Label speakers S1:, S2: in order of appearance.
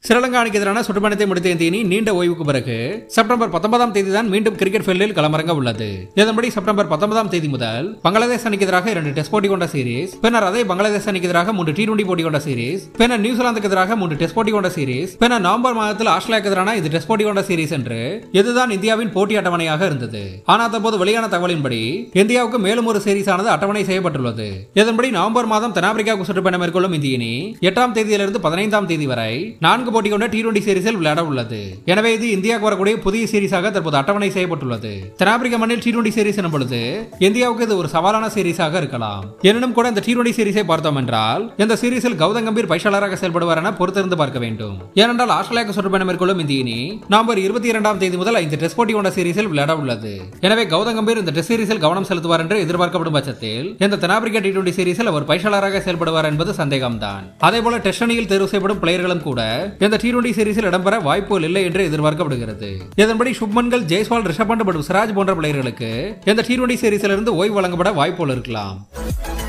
S1: ஸ்ரீலங்கா அணிக்கு எதிரான சுற்றுப்பயணத்தை முடித்த இந்திய அணி நீண்ட ஓய்வுக்கு பிறகு செப்டம்பர் பத்தொன்பதாம் தேதி தான் மீண்டும் கிரிக்கெட் ஃபீல்டில் களமிறங்க உள்ளது இதன்படி செப்டம்பர் பத்தொன்பதாம் தேதி முதல் பங்களாதேஷ் அணிக்கு எதிராக இரண்டு டெஸ்ட் போட்டி கொண்ட சீரிஸ் பின்னர் அதே பங்களாதேஷ் அணிக்கு எதிராக மூன்று டி டுவெண்டி போட்டி கொண்ட சீரிஸ் பின்னர் நியூசிலாந்துக்கு எதிராக மூன்று டெஸ்ட் போட்டி கொண்ட சீரிஸ் பின்னர் நவம்பர் மாதத்தில் ஆஸ்திரேலியாவுக்கு எதிரான இது டெஸ்ட் போட்டி கொண்ட சீரிஸ் என்று இதுதான் இந்தியாவின் போட்டி அட்டவணையாக இருந்தது ஆனால் தற்போது வெளியான தகவலின்படி இந்தியாவுக்கு மேலும் ஒரு சீரிஸ் ஆனது அட்டவணை செய்யப்பட்டுள்ளது இதன்படி நவம்பர் மாதம் தென்னாப்பிரிக்காவுக்கு சுற்றுப்பயணம் மேற்கொள்ளும் இந்திய அணி எட்டாம் தேதியிலிருந்து பதினைந்தாம் தேதி வரை நான்கு போட்டி கொண்ட டி டுவெண்டி சீரிஸில் விளையாட உள்ளது எனவே இது இந்தியாவுக்கு வரக்கூடிய புதிய சீரிஸாக தற்போது அட்டவணை செய்யப்பட்டுள்ளது தென்னாப்பிரிக்க மண்ணில் டி டுவெண்டி சீரிஸ் எனும் பொழுது இந்தியாவுக்கு இது ஒரு சவாலான சீரிஸாக இருக்கலாம் எனினும் கூட இந்த டி டுவெண்டி சீரிஸை பார்த்தோம் என்றால் இந்த சீரிஸில் கௌதம் கம்பீர் பயிற்சியாளராக செயல்படுவார் என பொறுத்திருந்து பார்க்க வேண்டும் ஏனென்றால் ஆஸ்திரேலியாவுக்கு சுற்றுப்பயணம் மேற்கொள்ளும் இந்திய அணி நவம்பர் இருபத்தி இரண்டாம் தேதி முதல் ஐந்து டெஸ்ட் போட்டி கொண்ட சீரிஸில் விளையாட உள்ளது எனவே கௌதம் கம்பீர் இந்த டெஸ்ட் சீரிஸில் கவனம் செலுத்துவார் என்று எதிர்பார்க்கப்படும் பட்சத்தில் இந்த தென்னாப்பிரிக்கா டி டுவெண்டி சீரிஸில் அவர் பயிற்சியாளராக செயல்படுவார் என்பது சந்தேகம்தான் அதே போல டெஸ்ட் அணியில் தேர்வு செய்யப்படும் பிளேயர்களும் கூட இந்த டி டுவெண்டி சீரிஸில் இடம்பெற வாய்ப்புகள் இல்லை என்று எதிர்பார்க்கப்படுகிறது இதன்படி சுப்மன்கள் ஜெய்ஸ்வால் ரிஷப் பண்ட் மற்றும் சிராஜ் போன்ற பிளேயர்களுக்கு இந்த டி டுவெண்டி சீரிஸில் இருந்து ஓய்வு வழங்கப்பட வாய்ப்புகள் இருக்கலாம்